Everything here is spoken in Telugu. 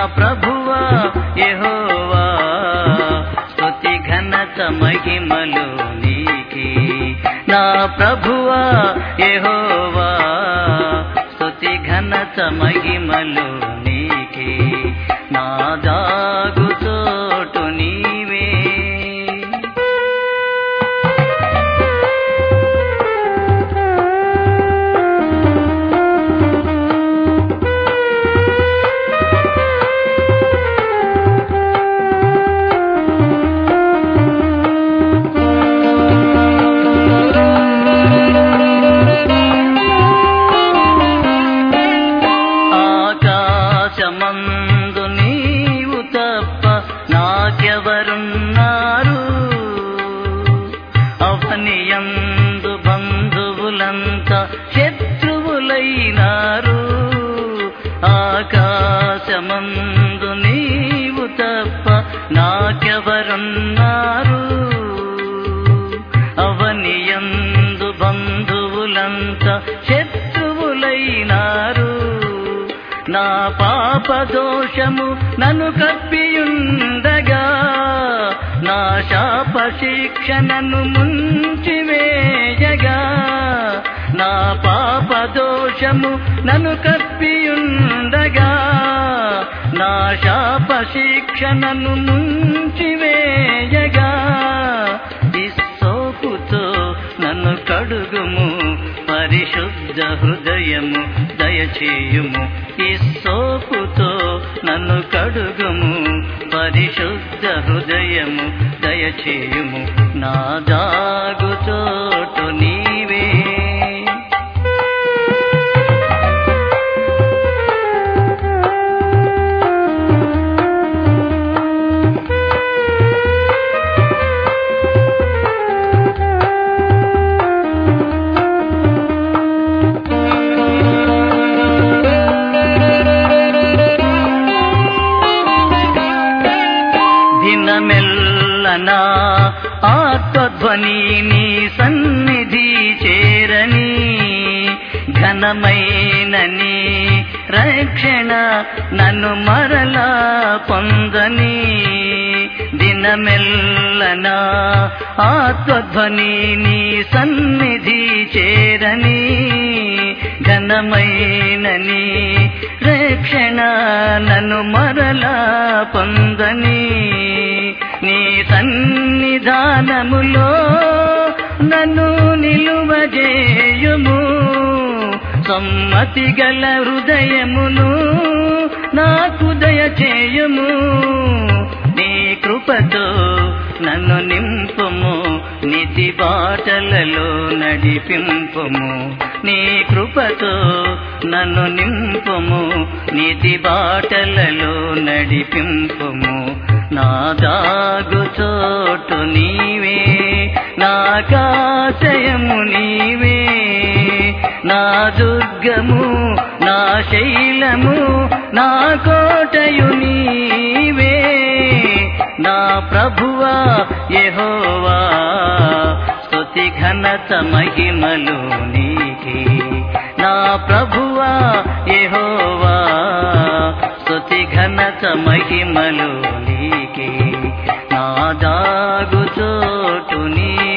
ప్రభువా యెహోవా స్తుతి ఘనత మహిమలు నీకి నా ప్రభువా యెహోవా స్తుతి ఘనత మహిమలు నీకి నా దాగు చోటు నీవే ఆకాశమందు నీవు తప్ప నాకెవరున్నారు అవనియందు బంధువులంతా శత్రువులైనారు ఆకాశమందు నీవు తప్ప నాకెవరున్నారు అవనియందు బంధువులంతా శత్రువులైనారు నా పాప దోషము నన్ను కప్పియుండగా నా శాప శిక్ష నన్ను ముంచివేయగా నా పాప దోషము నన్ను కప్పియుండగా నా శాప శిక్ష నన్ను ముంచివేయగా ఇస్సోపుతో నన్ను కడుగుము పరిశుద్ధ హృదయము దయచేయుము ఇస్సోపుతో నన్ను కడుగుము పరిశుద్ధ హృదయము దయచేయుము నా దాగు చోటు నీవే దినమెల్లనా ఆత్మధ్వని నీ సన్నిధి చేరని ఘనమైన నీ రక్షణ నన్ను మరలా పొందని దినమెల్లనా ఆత్మధ్వని నీ సన్నిధి చేరని ఘనమైన నీ రక్షణ నన్ను మరలా పొందని నీ సన్నిధానములో నన్ను నిలువజేయుము సమ్మతి గల హృదయమును నాకు దయచేయుము నీ కృపతో నన్ను నింపుము నితి బాటలలో నడిపింపుము నీ కృపతో నన్ను నింపుము నితి బాటలలో నడిపింపుము నా దాగు చోటు నీవే నాకాశయము నీవే నా దుర్గము నా శైలము నా కోటయు నీవే నా ప్రభువా యెహోవా స్తుతి ఘనత మహిమలు నీకే నా ప్రభువా యెహోవా స్తుతి ఘనత మహిమలు నీకే నా దాగు చోటు నీ